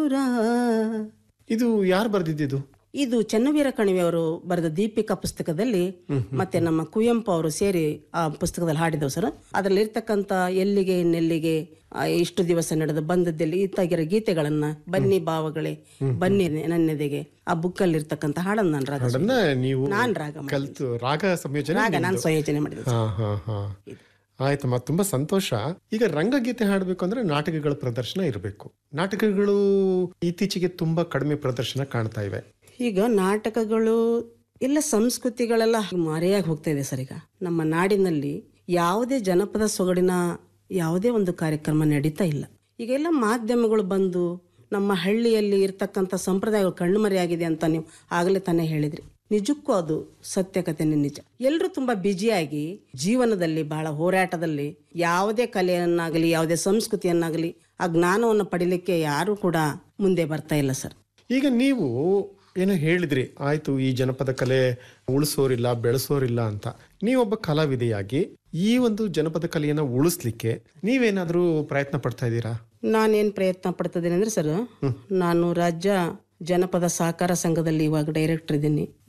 ಮಧುರ ಇದು ಯಾರು ಬರೆದಿದ್ದು ಇದು ಚೆನ್ನವೀರ ಕಣಿವೆಯವರು ಬರೆದ ದೀಪಿಕಾ ಪುಸ್ತಕದಲ್ಲಿ ಮತ್ತೆ ನಮ್ಮ ಕುವೆಂಪು ಅವರು ಸೇರಿ ಆ ಪುಸ್ತಕದಲ್ಲಿ ಹಾಡಿದವು ಸರ್ ಅದರಲ್ಲಿ ಇರ್ತಕ್ಕಂಥ ಎಲ್ಲಿಗೆ ಇನ್ನೆಲ್ಲಿಗೆ ಆ, ಇಷ್ಟು ದಿವಸ ನಡೆದ ಬಂದದ್ದಲ್ಲಿ ಇತ್ತಾಗಿರೋ ಗೀತೆಗಳನ್ನ ಬನ್ನಿ ಭಾವಗಳೇ ಬನ್ನಿ ನನ್ನೆದೆಗೆ ಆ ಬುಕ್ಕಲ್ಲಿ ಇರ್ತಕ್ಕಂಥ ಹಾಡನ್ನು ನಾನು ರಾಗ ಅದನ್ನ ನೀವು ನಾನ್ ರಾಗ ಮಾಡಿದ್ದು. ಕಲ್ತು ರಾಗ ಸಂಯೋಜನೆ ರಾಗ ನಾನು ಸಂಯೋಜನೆ ಮಾಡಿದೆ ಹಾ ಹಾ ಹಾ ಆಯ್ತಮ್ಮ ತುಂಬಾ ಸಂತೋಷ ಈಗ ರಂಗಗೀತೆ ಹಾಡಬೇಕು ಅಂದ್ರೆ ನಾಟಕಗಳ ಪ್ರದರ್ಶನ ಇರಬೇಕು ನಾಟಕಗಳು ಇತ್ತೀಚೆಗೆ ತುಂಬಾ ಕಡಿಮೆ ಪ್ರದರ್ಶನ ಕಾಣ್ತಾ ಇವೆ ಈಗ ನಾಟಕಗಳು ಎಲ್ಲ ಸಂಸ್ಕೃತಿಗಳೆಲ್ಲ ಮರೆಯಾಗಿ ಹೋಗ್ತಾ ಇದೆ ಸರ್ ಈಗ ನಮ್ಮ ನಾಡಿನಲ್ಲಿ ಯಾವುದೇ ಜನಪದ ಸೊಗಡಿನ ಯಾವುದೇ ಒಂದು ಕಾರ್ಯಕ್ರಮ ನಡೀತಾ ಇಲ್ಲ ಈಗ ಎಲ್ಲ ಮಾಧ್ಯಮಗಳು ಬಂದು ನಮ್ಮ ಹಳ್ಳಿಯಲ್ಲಿ ಇರ್ತಕ್ಕಂಥ ಸಂಪ್ರದಾಯಗಳು ಕಣ್ಮರೆಯಾಗಿದೆ ಅಂತ ನೀವು ಆಗಲೇ ತಾನೇ ಹೇಳಿದ್ರಿ ನಿಜಕ್ಕೂ ಅದು ಸತ್ಯಕತೆನೇ ನಿಜ ಎಲ್ಲರೂ ತುಂಬಾ ಬ್ಯುಸಿಯಾಗಿ ಜೀವನದಲ್ಲಿ ಬಹಳ ಹೋರಾಟದಲ್ಲಿ ಯಾವುದೇ ಕಲೆಯನ್ನಾಗಲಿ ಯಾವುದೇ ಸಂಸ್ಕೃತಿಯನ್ನಾಗಲಿ ಆ ಜ್ಞಾನವನ್ನು ಪಡಿಲಿಕ್ಕೆ ಯಾರು ಕೂಡ ಮುಂದೆ ಬರ್ತಾ ಇಲ್ಲ ಸರ್ ಈಗ ನೀವು ಏನೋ ಹೇಳಿದ್ರಿ ಆಯ್ತು ಈ ಜನಪದ ಕಲೆ ಉಳಿಸೋರಿಲ್ಲ ಬೆಳೆಸೋರಿಲ್ಲ ಅಂತ ನೀವೊಬ್ಬ ಕಲಾವಿದೆಯಾಗಿ ಈ ಒಂದು ಜನಪದ ಕಲೆಯನ್ನ ಉಳಿಸ್ಲಿಕ್ಕೆ ನೀವೇನಾದ್ರೂ ಪ್ರಯತ್ನ ಪಡ್ತಾ ಇದ್ದೀರಾ ನಾನೇನ್ ಪ್ರಯತ್ನ ಪಡ್ತಿದ್ದೀನಿ ಅಂದ್ರೆ ಸರ್ ನಾನು ರಾಜ್ಯ ಜನಪದ ಸಹಕಾರ ಸಂಘದಲ್ಲಿ ಇವಾಗ ಡೈರೆಕ್ಟರ್ ಇದ್ದೀನಿ